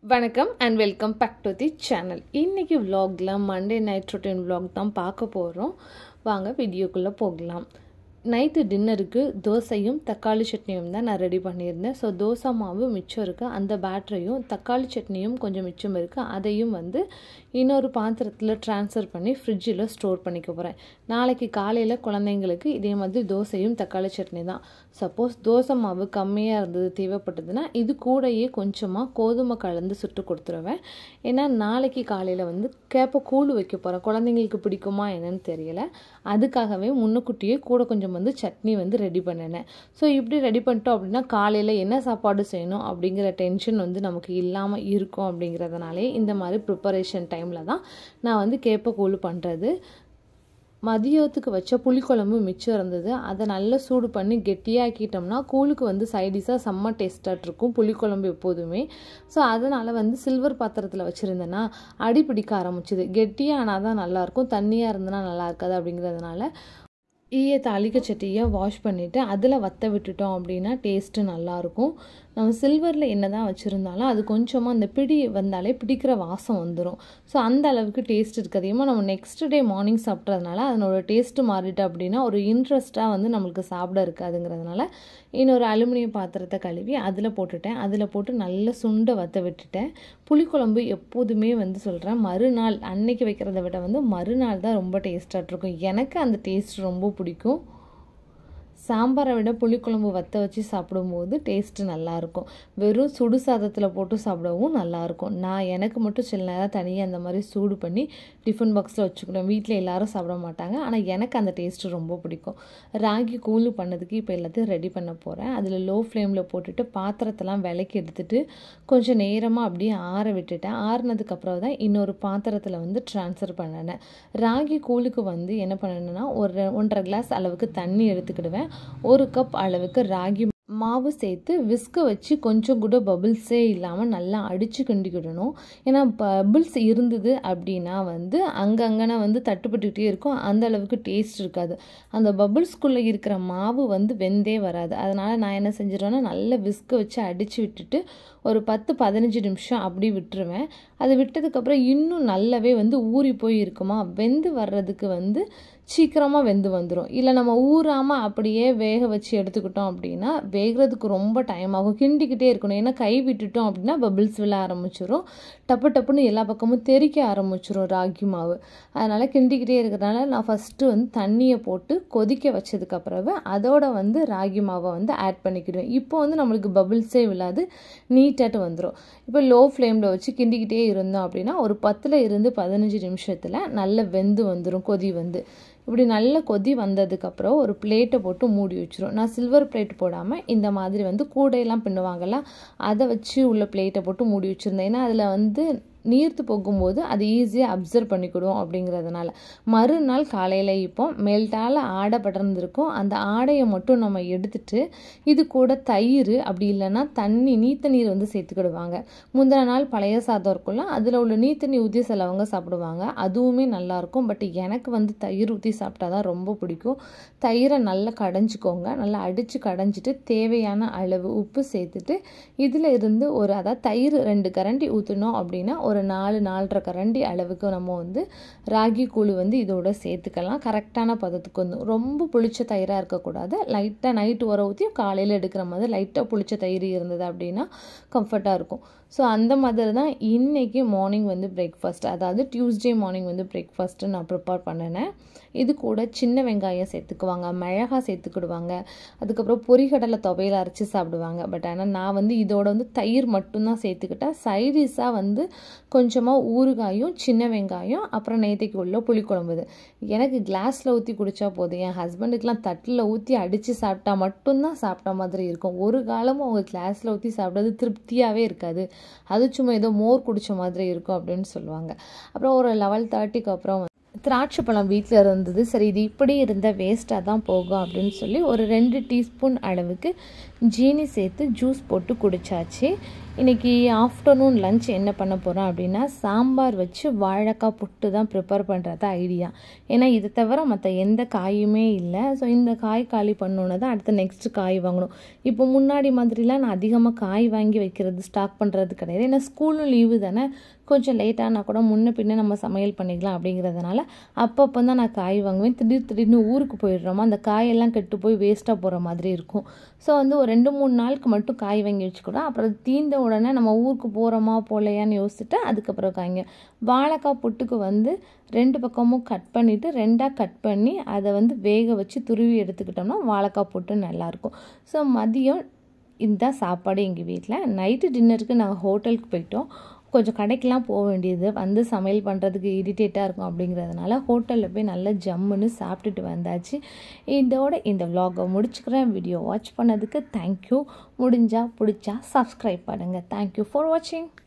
வணக்கம் and welcome back to the channel இன்றைக்கி vlogல மண்டே நைட் ரொட்டீன் vlog தான் பார்க்க போகிறோம் வாங்க வீடியோக்குள்ளே போகலாம் நைட்டு டின்னருக்கு தோசையும் தக்காளி சட்னியும் தான் நான் ரெடி பண்ணியிருந்தேன் ஸோ தோசை மாவு மிச்சம் இருக்குது அந்த பேட்டரையும் தக்காளி சட்னியும் கொஞ்சம் மிச்சம் இருக்குது அதையும் வந்து இன்னொரு பாத்திரத்தில் ட்ரான்ஸ்ஃபர் பண்ணி ஃப்ரிட்ஜில் ஸ்டோர் பண்ணிக்க போகிறேன் நாளைக்கு காலையில் குழந்தைங்களுக்கு இதே மாதிரி தோசையும் தக்காளி சட்னி தான் சப்போஸ் தோசை மாவு கம்மியாக இருந்தது தேவைப்பட்டதுன்னா இது கூடயே கொஞ்சமாக கோதுமை கலந்து சுட்டு கொடுத்துருவேன் ஏன்னா நாளைக்கு காலையில் வந்து கேப்ப கூழ் வைக்க போகிறேன் குழந்தைங்களுக்கு பிடிக்குமா என்னன்னு தெரியல அதுக்காகவே முன்னுக்குட்டியே கூட கொஞ்சம் வந்து சட்னி வந்து ரெடி பண்ணினேன் ஸோ இப்படி ரெடி பண்ணிட்டோம் அப்படின்னா காலையில் என்ன சாப்பாடு செய்யணும் அப்படிங்கிற டென்ஷன் வந்து நமக்கு இல்லாமல் இருக்கும் அப்படிங்கிறதுனாலே இந்த மாதிரி ப்ரிப்பரேஷன் டைமில் தான் நான் வந்து கேப்ப கூழ் பண்ணுறது மதியத்துக்கு வச்ச புளிக்குழம்பு மிச்சம் இருந்தது அதை நல்லா சூடு பண்ணி கெட்டியாக்கிட்டோம்னா கூழுக்கு வந்து சைடிஷாக செம்ம டேஸ்ட்டாக இருக்கும் புளிக்குழம்பு எப்போதுமே ஸோ அதனால் வந்து சில்வர் பாத்திரத்தில் வச்சுருந்தேன்னா அடி பிடிக்க ஆரம்பிச்சுது கெட்டியாக ஆனால் தான் நல்லாயிருக்கும் தண்ணியாக இருந்தனா நல்லா இருக்காது அப்படிங்கிறதுனால ஈய தாளிக்க சட்டியை வாஷ் பண்ணிவிட்டு அதில் வத்த விட்டுட்டோம் அப்படின்னா டேஸ்ட்டு நல்லாயிருக்கும் நம்ம சில்வரில் என்ன தான் வச்சுருந்தாலும் அது கொஞ்சமாக அந்த பிடி வந்தாலே பிடிக்கிற வாசம் வந்துடும் ஸோ அந்த அளவுக்கு டேஸ்ட் இருக்காது ஏமா நம்ம நெக்ஸ்ட் டே மார்னிங் சாப்பிட்றதுனால அதனோட டேஸ்ட்டு மாறிட்டு அப்படின்னா ஒரு இன்ட்ரெஸ்ட்டாக வந்து நம்மளுக்கு சாப்பிட இருக்காதுங்கிறதுனால இன்னொரு அலுமினியம் பாத்திரத்தை கழுவி அதில் போட்டுட்டேன் அதில் போட்டு நல்லா சுண்டை வத்த விட்டுட்டேன் புளிக்குழம்பு எப்போதுமே வந்து சொல்கிறேன் மறுநாள் அன்னைக்கு வைக்கிறத விட வந்து மறுநாள் தான் ரொம்ப டேஸ்ட்டாக இருக்கும் எனக்கு அந்த டேஸ்ட் ரொம்ப பிடிக்கும் சாம்பாரை விட புளிக்குழம்பு வத்த வச்சு சாப்பிடும்போது டேஸ்ட்டு நல்லாயிருக்கும் வெறும் சுடு சாதத்தில் போட்டு சாப்பிடவும் நல்லாயிருக்கும் நான் எனக்கு மட்டும் சில நேரம் தனியாக அந்த மாதிரி சூடு பண்ணி டிஃபன் பாக்ஸில் வச்சுக்கிடுவேன் வீட்டில் எல்லாரும் சாப்பிட மாட்டாங்க ஆனால் எனக்கு அந்த டேஸ்ட்டு ரொம்ப பிடிக்கும் ராகி கூழ் பண்ணதுக்கு இப்போ எல்லாத்தையும் ரெடி பண்ண போகிறேன் அதில் லோ ஃப்ளேமில் போட்டுட்டு பாத்திரத்தெல்லாம் விலைக்கு எடுத்துட்டு கொஞ்சம் நேரமாக அப்படியே ஆற விட்டுட்டேன் ஆறுனதுக்கப்புறம் தான் இன்னொரு பாத்திரத்தில் வந்து ட்ரான்ஸ்ஃபர் பண்ணினேன் ராகி கூழுக்கு வந்து என்ன பண்ணணுன்னா ஒரு ஒன்றரை கிளாஸ் அளவுக்கு தண்ணி எடுத்துக்கிடுவேன் ஒரு கப் அளவுக்கு ராகி மாவு சேர்த்து விஸ்க வச்சு கொஞ்சம் கூட பபிள்ஸே இல்லாமல் நல்லா அடித்து கிண்டிக்கிடணும் ஏன்னா பபிள்ஸ் இருந்தது அப்படின்னா வந்து அங்கங்கன்னா வந்து தட்டுப்பட்டுக்கிட்டே இருக்கும் அந்த அளவுக்கு டேஸ்ட் இருக்காது அந்த பபிள்ஸ்குள்ளே இருக்கிற மாவு வந்து வெந்தே வராது அதனால் நான் என்ன செஞ்சிடுவேன்னா நல்லா விஸ்க வச்சு அடித்து விட்டுட்டு ஒரு பத்து பதினஞ்சு நிமிஷம் அப்படி விட்டுருவேன் அது விட்டதுக்கப்புறம் இன்னும் நல்லாவே வந்து ஊறி போய் இருக்குமா வெந்து வர்றதுக்கு வந்து சீக்கிரமாக வெந்து வந்துடும் இல்லை நம்ம ஊறாமல் அப்படியே வேக வச்சு எடுத்துக்கிட்டோம் அப்படின்னா வேகிறதுக்கு ரொம்ப டைம் ஆகும் கிண்டிக்கிட்டே இருக்கணும் ஏன்னா கை விட்டுட்டோம் அப்படின்னா பபிள்ஸ் விழ ஆரம்பிச்சிடும் டப்பு டப்புன்னு எல்லா பக்கமும் தெறிக்க ஆரம்பிச்சிடும் ராகி மாவு அதனால் கிண்டிக்கிட்டே இருக்கிறதுனால நான் ஃபஸ்ட்டு வந்து தண்ணியை போட்டு கொதிக்க வச்சதுக்கு பிறகு அதோட வந்து ராகி மாவை வந்து ஆட் பண்ணிக்கிடுவேன் இப்போ வந்து நம்மளுக்கு பபிள்ஸே விழாது நீட்டாட்டு வந்துடும் இப்போ லோ ஃப்ளேமில் வச்சு கிண்டிக்கிட்டே இருந்தோம் அப்படின்னா ஒரு பத்தில் இருந்து பதினஞ்சு நிமிஷத்தில் நல்ல வெந்து வந்துடும் கொதி வந்து இப்படி நல்ல கொதி வந்ததுக்கப்புறம் ஒரு பிளேட்டை போட்டு மூடி வச்சிரும் நான் சில்வர் பிளேட் போடாமல் இந்த மாதிரி வந்து கூடையெல்லாம் பின்னுவாங்கல்ல அதை வச்சு உள்ள பிளேட்டை போட்டு மூடி வச்சுருந்தேன் ஏன்னா அதில் வந்து நீர்த்து போகும்போது அது ஈஸியாக அப்சர்வ் பண்ணிக்கிடும் அப்படிங்கிறதுனால மறுநாள் காலையில் இப்போ மெல்ட்டால் ஆடை படர்ந்துருக்கும் அந்த ஆடையை மட்டும் நம்ம எடுத்துட்டு இது கூட தயிர் அப்படி இல்லைன்னா தண்ணி நீத்த நீர் வந்து சேர்த்துக்கிடுவாங்க முந்தின நாள் பழைய சாதம் இருக்கும்ல அதில் உள்ள நீத்த நீர் ஊற்றி சிலவங்க சாப்பிடுவாங்க அதுவுமே நல்லாயிருக்கும் பட் எனக்கு வந்து தயிர் ஊற்றி சாப்பிட்டா தான் ரொம்ப பிடிக்கும் தயிரை நல்லா கடைஞ்சிக்கோங்க நல்லா அடித்து கடைஞ்சிட்டு தேவையான அளவு உப்பு சேர்த்துட்டு இதில் இருந்து ஒரு அதாவது தயிர் ரெண்டு கரண்டி ஊற்றினோம் அப்படின்னா ஒரு ஒரு நாலு நாலரை கரண்டி அளவுக்கு நம்ம வந்து ராகி கூழ் வந்து இதோட சேர்த்துக்கலாம் கரெக்டான பதத்துக்கு வந்து ரொம்ப புளிச்ச தயிராக இருக்கக்கூடாது லைட்டாக நைட்டு உர ஊற்றி காலையில் எடுக்கிற மாதிரி லைட்டாக புளிச்ச தயிர் இருந்தது அப்படின்னா கம்ஃபர்ட்டாக இருக்கும் ஸோ அந்த மாதிரி தான் இன்றைக்கி மார்னிங் வந்து பிரேக்ஃபாஸ்ட் அதாவது டியூஸ்டே மார்னிங் வந்து பிரேக்ஃபாஸ்ட்டு நான் ப்ரிப்பேர் பண்ணினேன் இது கூட சின்ன வெங்காயம் சேர்த்துக்குவாங்க மிளகா சேர்த்துக்கிடுவாங்க அதுக்கப்புறம் பொரிகடலை துவையில் அரைச்சி சாப்பிடுவாங்க பட் ஆனால் நான் வந்து இதோட வந்து தயிர் மட்டும்தான் சேர்த்துக்கிட்டேன் சைடிஷாக வந்து கொஞ்சமாக ஊறுகாயும் சின்ன வெங்காயம் அப்புறம் நேற்றுக்கு உள்ள புளிக்குழம்பு இது எனக்கு கிளாஸில் ஊற்றி குடித்தா போதும் என் ஹஸ்பண்டுக்கெலாம் தட்டில் ஊற்றி அடித்து சாப்பிட்டா மட்டும்தான் சாப்பிட்ட மாதிரி இருக்கும் ஒரு காலமும் அவங்க கிளாஸில் ஊற்றி சாப்பிட்றது திருப்தியாகவே இருக்காது அது சும்மா ஏதோ மோர் குடித்த மாதிரி இருக்கும் அப்படின்னு சொல்லுவாங்க அப்புறம் ஒரு லெவல் தேர்ட்டிக்கு அப்புறம் திராட்சை பழம் வீட்டில் இருந்தது சரி இது இப்படி இருந்த வேஸ்ட்டாக தான் போகும் அப்படின்னு சொல்லி ஒரு ரெண்டு டீஸ்பூன் அளவுக்கு ஜீனி சேர்த்து ஜூஸ் போட்டு குடித்தாச்சு இன்றைக்கி ஆஃப்டர்நூன் லஞ்ச் என்ன பண்ண போகிறோம் அப்படின்னா சாம்பார் வச்சு வாழைக்காய் புட்டு தான் ப்ரிப்பேர் பண்ணுறது ஐடியா ஏன்னா இதை தவிர மற்ற எந்த காயுமே இல்லை ஸோ இந்த காய் காலி பண்ணோன்னே தான் அடுத்து நெக்ஸ்ட்டு காய் வாங்கணும் இப்போ முன்னாடி மாதிரிலாம் நான் அதிகமாக காய் வாங்கி வைக்கிறது ஸ்டாக் பண்ணுறது கிடையாது ஏன்னா ஸ்கூலும் லீவு தானே கொஞ்சம் லேட்டானா கூட முன்ன பின்ன நம்ம சமையல் பண்ணிக்கலாம் அப்படிங்கிறதுனால அப்பப்போ தான் நான் காய் வாங்குவேன் திடீர் திடீர்னு ஊருக்கு போயிடுறோமா அந்த காயெல்லாம் கெட்டு போய் வேஸ்ட்டாக போகிற மாதிரி இருக்கும் ஸோ வந்து ஒரு ரெண்டு மூணு நாளுக்கு மட்டும் காய் வாங்கி வச்சுக்கூடும் அப்புறம் தீர்ந்த உடனே நம்ம ஊருக்கு போகிறோமா போகலையான்னு யோசிச்சுட்டு அதுக்கப்புறம் காய்ங்க வாழைக்காய் புட்டுக்கு வந்து ரெண்டு பக்கமும் கட் பண்ணிவிட்டு ரெண்டாக கட் பண்ணி அதை வந்து வேக வச்சு துருவி எடுத்துக்கிட்டோம்னா வாழைக்காய் புட்டு நல்லாயிருக்கும் ஸோ மதியம் இதுதான் சாப்பாடு எங்கள் வீட்டில் நைட்டு டின்னருக்கு நாங்கள் ஹோட்டலுக்கு போயிட்டோம் கொஞ்சம் கடைக்கெலாம் போக வேண்டியது வந்து சமையல் பண்ணுறதுக்கு இரிட்டேட்டாக இருக்கும் அப்படிங்கிறதுனால ஹோட்டலில் போய் நல்லா ஜம்முன்னு சாப்பிட்டுட்டு வந்தாச்சு இதோட இந்த vlog-அ முடிச்சுக்கிறேன் வீடியோ வாட்ச் பண்ணதுக்கு தேங்க்யூ முடிஞ்சால் பிடிச்சா சப்ஸ்கிரைப் பண்ணுங்கள் தேங்க்யூ ஃபார் வாட்சிங்